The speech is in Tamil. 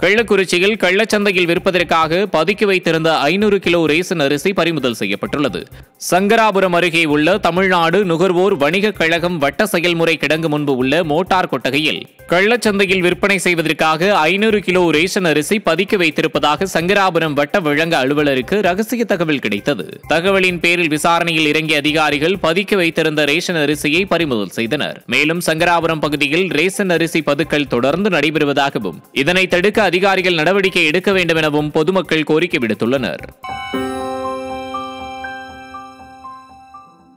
கள்ளக்குறிச்சியில் கள்ளச்சந்தையில் விற்பதற்காக பதுக்கி வைத்திருந்த ஐநூறு கிலோ ரேசன் அரிசி பறிமுதல் செய்யப்பட்டுள்ளது சங்கராபுரம் அருகே உள்ள தமிழ்நாடு நுகர்வோர் வணிகக் கழகம் வட்ட செயல்முறை கிடங்கு முன்பு உள்ள மோட்டார் கொட்டகையில் கள்ளச்சந்தையில் விற்பனை செய்வதற்காக ஐநூறு கிலோ ரேஷன் அரிசி பதுக்கி வைத்திருப்பதாக சங்கராபுரம் வட்ட வழங்க அலுவலருக்கு ரகசிய தகவல் கிடைத்தது தகவலின் பேரில் விசாரணையில் இறங்கிய அதிகாரிகள் பதுக்கி வைத்திருந்த ரேஷன் அரிசியை பறிமுதல் செய்தனர் மேலும் சங்கராபுரம் பகுதியில் ரேஷன் அரிசி பதுக்கல் தொடர்ந்து நடைபெறுவதாகவும் இதனை தடுக்க அதிகாரிகள் நடவடிக்கை எடுக்க வேண்டும் எனவும் பொதுமக்கள் கோரிக்கை விடுத்துள்ளனர்